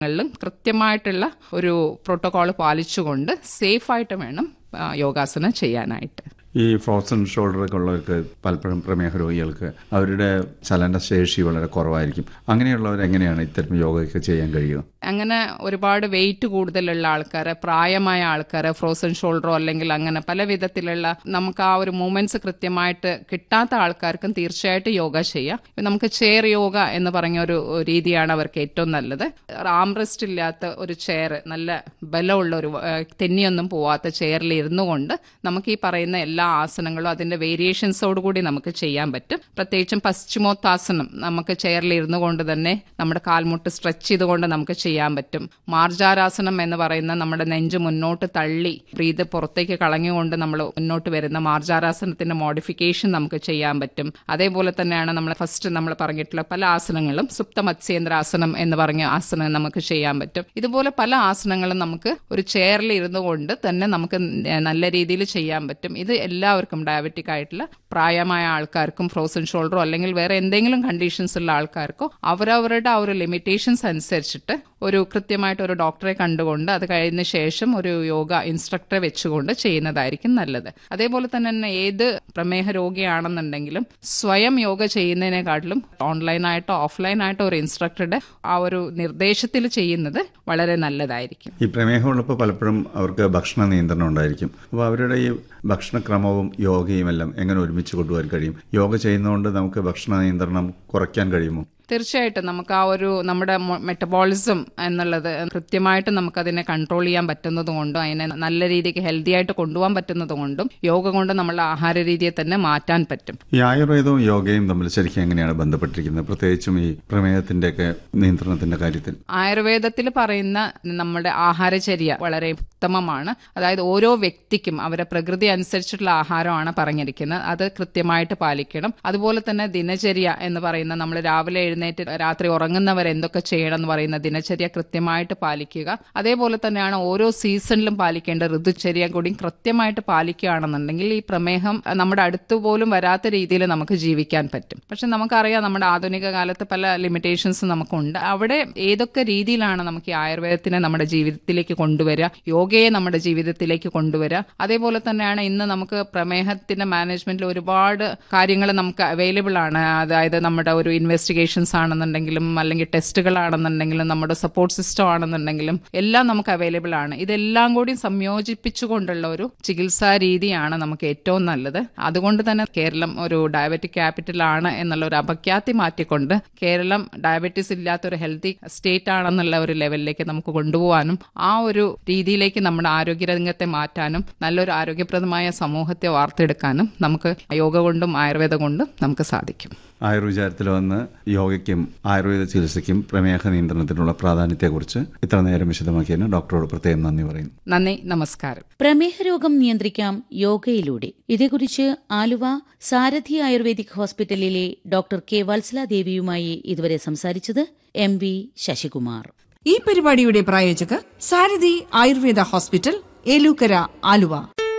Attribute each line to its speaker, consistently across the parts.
Speaker 1: ങ്ങളിലും കൃത്യമായിട്ടുള്ള ഒരു പ്രോട്ടോകോൾ പാലിച്ചുകൊണ്ട് സേഫായിട്ട് വേണം ആ, യോഗാസനം ചെയ്യാനായിട്ട്
Speaker 2: ഈ ഫ്രോസൺ ഷോൾഡറൊക്കെ ഉള്ളവർക്ക് പലപ്പോഴും പ്രമേഹ രോഗികൾക്ക് അവരുടെ ചലനശേഷി വളരെ കുറവായിരിക്കും അങ്ങനെയുള്ളവർ എങ്ങനെയാണ് ഇത്തരം യോഗയൊക്കെ ചെയ്യാൻ കഴിയുക
Speaker 1: അങ്ങനെ ഒരുപാട് വെയിറ്റ് കൂടുതലുള്ള ആൾക്കാരെ പ്രായമായ ആൾക്കാരെ ഫ്രോസൺ ഷോൾഡറോ അല്ലെങ്കിൽ അങ്ങനെ പല വിധത്തിലുള്ള നമുക്ക് ആ ഒരു മൂവ്മെന്റ്സ് കൃത്യമായിട്ട് കിട്ടാത്ത ആൾക്കാർക്കും തീർച്ചയായിട്ടും യോഗ ചെയ്യാം ഇപ്പൊ നമുക്ക് ചെയർ യോഗ എന്ന് പറഞ്ഞ ഒരു രീതിയാണ് അവർക്ക് ഏറ്റവും നല്ലത് ആംറസ്റ്റ് ഇല്ലാത്ത ഒരു ചെയർ നല്ല ബലമുള്ള ഒരു ഏഹ്, തെന്നിയൊന്നും പോവാത്ത ചെയറിൽ ഇരുന്നു കൊണ്ട് നമുക്ക് ഈ പറയുന്ന എല്ലാ ആസനങ്ങളും അതിന്റെ വേരിയേഷൻസോട് കൂടി നമുക്ക് ചെയ്യാൻ പറ്റും പ്രത്യേകിച്ചും പശ്ചിമോത്താസനം നമുക്ക് ചെയറിൽ ഇരുന്നു കൊണ്ട് തന്നെ നമ്മുടെ കാൽമുട്ട് സ്ട്രെച്ച് ചെയ്തുകൊണ്ട് നമുക്ക് ചെയ്യാൻ പറ്റും മാർജാരാസനം എന്ന് പറയുന്ന നമ്മുടെ നെഞ്ച് മുന്നോട്ട് തള്ളി ബ്രീത് പുറത്തേക്ക് കളഞ്ഞുകൊണ്ട് നമ്മൾ മുന്നോട്ട് വരുന്ന മാർജാരാസനത്തിന്റെ മോഡിഫിക്കേഷൻ നമുക്ക് ചെയ്യാൻ പറ്റും അതേപോലെ തന്നെയാണ് നമ്മൾ ഫസ്റ്റ് നമ്മൾ പറഞ്ഞിട്ടുള്ള പല ആസനങ്ങളും സുപ്ത മത്സ്യേന്ദ്രാസനം എന്ന് പറഞ്ഞ ആസനം നമുക്ക് ചെയ്യാൻ പറ്റും ഇതുപോലെ പല ആസനങ്ങളും നമുക്ക് ഒരു ചെയറിൽ ഇരുന്നു കൊണ്ട് തന്നെ നമുക്ക് നല്ല രീതിയിൽ ചെയ്യാൻ പറ്റും ഇത് എല്ലാവർക്കും ഡയബറ്റിക് ആയിട്ടുള്ള പ്രായമായ ആൾക്കാർക്കും ഫ്രോസൺ ഷോൾഡറോ അല്ലെങ്കിൽ വേറെ എന്തെങ്കിലും കണ്ടീഷൻസ് ഉള്ള ആൾക്കാർക്കോ അവരവരുടെ ആ ഒരു ലിമിറ്റേഷൻസ് അനുസരിച്ചിട്ട് ഒരു കൃത്യമായിട്ട് ഒരു ഡോക്ടറെ കണ്ടുകൊണ്ട് അത് കഴിഞ്ഞ ശേഷം ഒരു യോഗ ഇൻസ്ട്രക്ടറെ വെച്ചുകൊണ്ട് ചെയ്യുന്നതായിരിക്കും നല്ലത് അതേപോലെ തന്നെ തന്നെ ഏത് പ്രമേഹ രോഗിയാണെന്നുണ്ടെങ്കിലും സ്വയം യോഗ ചെയ്യുന്നതിനെക്കാട്ടിലും ഓൺലൈനായിട്ടോ ഓഫ്ലൈനായിട്ടോ ഒരു ഇൻസ്ട്രക്ടറുടെ ആ ഒരു നിർദ്ദേശത്തിൽ ചെയ്യുന്നത് വളരെ നല്ലതായിരിക്കും
Speaker 2: ഈ പ്രമേഹമുള്ളപ്പോൾ പലപ്പോഴും അവർക്ക് ഭക്ഷണ നിയന്ത്രണം ഉണ്ടായിരിക്കും അപ്പോൾ അവരുടെ ഈ ഭക്ഷണക്രമവും യോഗയും എല്ലാം എങ്ങനെ ഒരുമിച്ച് കൊണ്ടുപോകാൻ കഴിയും യോഗ ചെയ്യുന്നതുകൊണ്ട് നമുക്ക് ഭക്ഷണ നിയന്ത്രണം കുറയ്ക്കാൻ കഴിയുമോ
Speaker 1: തീർച്ചയായിട്ടും നമുക്ക് ആ ഒരു നമ്മുടെ മെറ്റബോളിസം എന്നുള്ളത് കൃത്യമായിട്ട് നമുക്കതിനെ കൺട്രോൾ ചെയ്യാൻ പറ്റുന്നത് കൊണ്ടും അതിനെ നല്ല രീതിക്ക് ഹെൽത്തി ആയിട്ട് കൊണ്ടുപോകാൻ പറ്റുന്നത് കൊണ്ടും യോഗ കൊണ്ട് നമ്മളുടെ ആഹാര രീതിയെ തന്നെ മാറ്റാൻ പറ്റും
Speaker 2: ഈ ആയുർവേദവും യോഗയും തമ്മിൽ ശരിക്കും എങ്ങനെയാണ് ബന്ധപ്പെട്ടിരിക്കുന്നത് പ്രത്യേകിച്ചും ഈ പ്രമേഹത്തിന്റെയൊക്കെ നിയന്ത്രണത്തിന്റെ കാര്യത്തിൽ
Speaker 1: ആയുർവേദത്തിൽ പറയുന്ന നമ്മുടെ ആഹാരചര്യ വളരെ ഉത്തമമാണ് അതായത് ഓരോ വ്യക്തിക്കും അവരുടെ പ്രകൃതി അനുസരിച്ചിട്ടുള്ള ആഹാരമാണ് പറഞ്ഞിരിക്കുന്നത് അത് കൃത്യമായിട്ട് പാലിക്കണം അതുപോലെ തന്നെ ദിനചര്യ എന്ന് പറയുന്ന നമ്മൾ രാവിലെ എഴുന്നേറ്റ് രാത്രി ഉറങ്ങുന്നവർ എന്തൊക്കെ ചെയ്യണം എന്ന് പറയുന്ന ദിനചര്യ കൃത്യമായിട്ട് പാലിക്കുക അതേപോലെ തന്നെയാണ് ഓരോ സീസണിലും പാലിക്കേണ്ട ഋതുചര്യ കൂടി കൃത്യമായിട്ട് പാലിക്കുകയാണെന്നുണ്ടെങ്കിൽ ഈ പ്രമേഹം നമ്മുടെ അടുത്ത് പോലും വരാത്ത രീതിയിൽ നമുക്ക് ജീവിക്കാൻ പറ്റും പക്ഷെ നമുക്കറിയാം നമ്മുടെ ആധുനിക കാലത്ത് പല ലിമിറ്റേഷൻസ് നമുക്കുണ്ട് അവിടെ ഏതൊക്കെ രീതിയിലാണ് നമുക്ക് ഈ ആയുർവേദത്തിനെ നമ്മുടെ ജീവിതത്തിലേക്ക് കൊണ്ടുവരിക യോഗയെ നമ്മുടെ ജീവിതത്തിലേക്ക് കൊണ്ടുവരിക അതേപോലെ തന്നെയാണ് ഇന്ന് നമുക്ക് പ്രമേഹത്തിന്റെ മാനേജ്മെന്റിൽ ഒരുപാട് കാര്യങ്ങൾ നമുക്ക് അവൈലബിൾ ആണ് അതായത് നമ്മുടെ ഒരു ഇൻവെസ്റ്റിഗേഷൻസ് ആണെന്നുണ്ടെങ്കിലും അല്ലെങ്കിൽ ടെസ്റ്റുകളാണെന്നുണ്ടെങ്കിലും നമ്മുടെ സപ്പോർട്ട് സിസ്റ്റം ആണെന്നുണ്ടെങ്കിലും എല്ലാം നമുക്ക് അവൈലബിൾ ആണ് ഇതെല്ലാം കൂടി സംയോജിപ്പിച്ചുകൊണ്ടുള്ള ഒരു ചികിത്സാ രീതിയാണ് നമുക്ക് ഏറ്റവും നല്ലത് അതുകൊണ്ട് തന്നെ കേരളം ഒരു ഡയബറ്റിക് ക്യാപിറ്റൽ ആണ് എന്നുള്ള ഒരു അപഖ്യാതി മാറ്റിക്കൊണ്ട് കേരളം ഡയബറ്റീസ് ഇല്ലാത്ത ഒരു ഹെൽത്തി സ്റ്റേറ്റ് ആണെന്നുള്ള ഒരു ലെവലിലേക്ക് നമുക്ക് കൊണ്ടുപോകാനും ആ ഒരു രീതിയിലേക്ക് നമ്മുടെ ആരോഗ്യരംഗത്തെ മാറ്റാനും നല്ലൊരു ആരോഗ്യപ്രദമായ സമൂഹത്തെ വാർത്തെടുക്കാനും നമുക്ക് യോഗ കൊണ്ടും ആയുർവേദം കൊണ്ടും നമുക്ക് സാധിക്കും
Speaker 2: ആയുർവിചാരത്തിൽ വന്ന് യോഗയ്ക്കും ആയുർവേദ ചികിത്സയ്ക്കും പ്രമേഹ നിയന്ത്രണത്തിനുള്ള പ്രാധാന്യത്തെക്കുറിച്ച് ഇത്ര നേരം വിശദമാക്കിയതിന് ഡോക്ടറോട് പ്രത്യേകം നന്ദി പറയുന്നു
Speaker 1: നന്ദി നമസ്കാരം
Speaker 3: പ്രമേഹ രോഗം നിയന്ത്രിക്കാം യോഗയിലൂടെ ഇതേക്കുറിച്ച് ആലുവ സാരഥി ആയുർവേദിക് ഹോസ്പിറ്റലിലെ ഡോക്ടർ കെ വത്സല ദേവിയുമായി ഇതുവരെ സംസാരിച്ചത് എം വി ശശികുമാർ
Speaker 4: ഈ പരിപാടിയുടെ പ്രായോജകർ സാരഥി ആയുർവേദ ഹോസ്പിറ്റൽ ഏലൂക്കര ആലുവ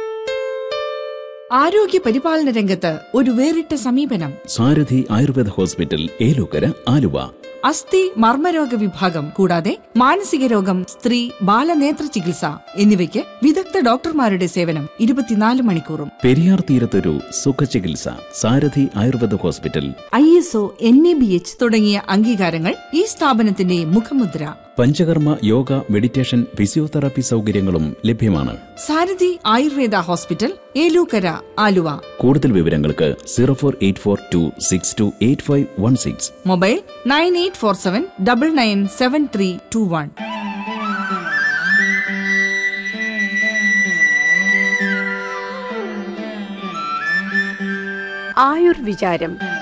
Speaker 4: ആരോഗ്യ പരിപാലന രംഗത്ത് ഒരു വേറിട്ട സമീപനം
Speaker 5: സാരഥി ആയുർവേദ ഹോസ്പിറ്റൽ ഏലൂക്കര ആലുവ
Speaker 4: അസ്ഥി മർമ്മരോഗ വിഭാഗം കൂടാതെ മാനസിക രോഗം സ്ത്രീ ബാലനേത്ര ചികിത്സ എന്നിവയ്ക്ക് വിദഗ്ധ ഡോക്ടർമാരുടെ സേവനം ഇരുപത്തിനാല് മണിക്കൂറും
Speaker 5: പെരിയാർ തീരത്തൊരു സുഖചികിത്സ Sarathi Ayurveda hospital
Speaker 4: I S O N A B H തുടങ്ങിയ അംഗീകാരങ്ങൾ ഈ സ്ഥാപനത്തിന്റെ മുഖമുദ്ര
Speaker 5: പഞ്ചകർമ്മ യോഗ മെഡിറ്റേഷൻ ഫിസിയോതെറാപ്പി സൗകര്യങ്ങളും ലഭ്യമാണ്
Speaker 4: സാരഥി ആയുർവേദ ഹോസ്പിറ്റൽ ഏലൂക്കര ആലുവ
Speaker 5: കൂടുതൽ വിവരങ്ങൾക്ക് zero four eight four two six two eight five one six
Speaker 4: mobile nine eight four seven double nine seven three two one
Speaker 6: ആയുർവിചാരം